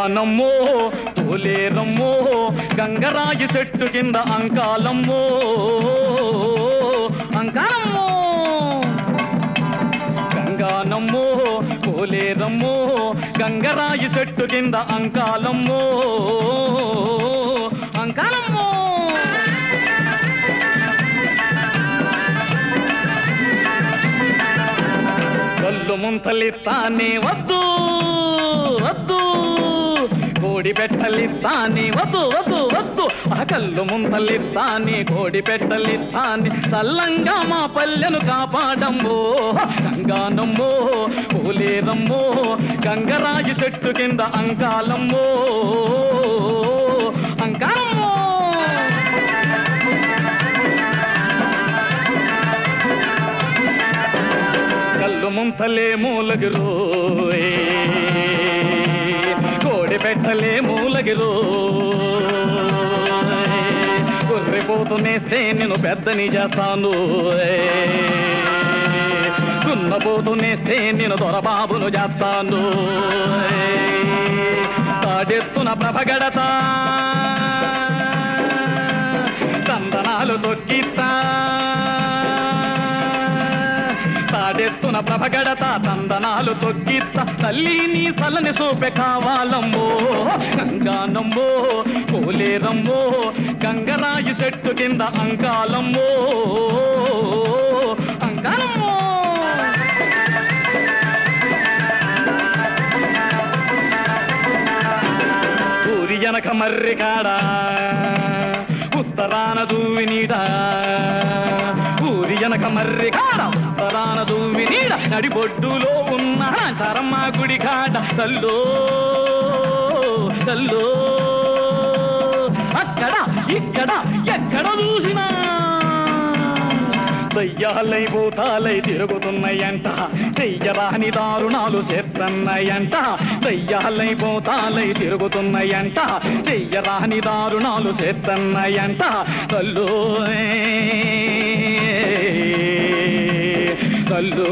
గంగానమ్మో పోలేరమ్మో గంగరాయి చెట్టు కింద అంకాలమ్మో అంకాలమ్మో గంగానమ్మో పోలేరమ్మో గంగరాయి చెట్టు కింద అంకాలమ్మో అంకాలమ్మో కళ్ళు ముంతలిస్తానే వద్దు వద్దు కోడి పెట్టలిస్తానే వద్దు వద్దు వద్దు ఆ కళ్ళు ముంతలిస్తానే కోడి పెట్టలిస్తానే చల్లంగా మా పల్లెను కాపాడమ్మో గంగానమ్మో పోలేరమ్మో గంగరాజు చెట్టు కింద అంకాలమ్మో అంకాలమ్మో కళ్ళు ముంతలే మూలగిరు కోడి పెట్టలే మూలగిరు కుర్రిపోతునేస్తే నేను పెద్దని చేస్తాను దున్నపోతునేస్తే నేను దొరబాబును చేస్తాను తాడెత్తున ప్రభగడతా తందనాలు తొక్కిస్తా తాడెత్తున ప్రభగడత తందనాలు తొక్కిస్తా తల్లి నీ సలని చూపె కావాలమ్మో గంగానమ్మో కోలేరమ్మో గంగరాయి చెట్టు కింద అంకాలమ్మో అంకాలమ్మో ఊరి వెనక మర్రి కాడా ఉత్తరాన దూవి నీడ ఊరి వెనక మర్రి కాడ ఉత్తరాన దూవి నీడ నడిబొడ్డులో ఉన్న చరమ్మ గుడి కాడ తల్లో తల్లో అక్కడ ఇక్కడ ఎక్కడ చూసినా దయ్యాలై భూతాలై తిరుగుతున్నాయంట చెయ్యరాని దారుణాలు చేస్తున్నాయంట దయ్యాలై భూతాలై తిరుగుతున్నాయంట చెయ్యరాని దారుణాలు చేస్తున్నాయంట కల్లో కల్లో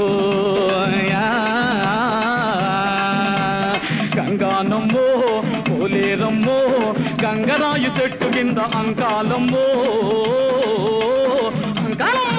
గంగానమ్మో పోలేరమ్మో గంగరాయు చెట్టు కింద అంకాలమ్మో అంకాలమ్మో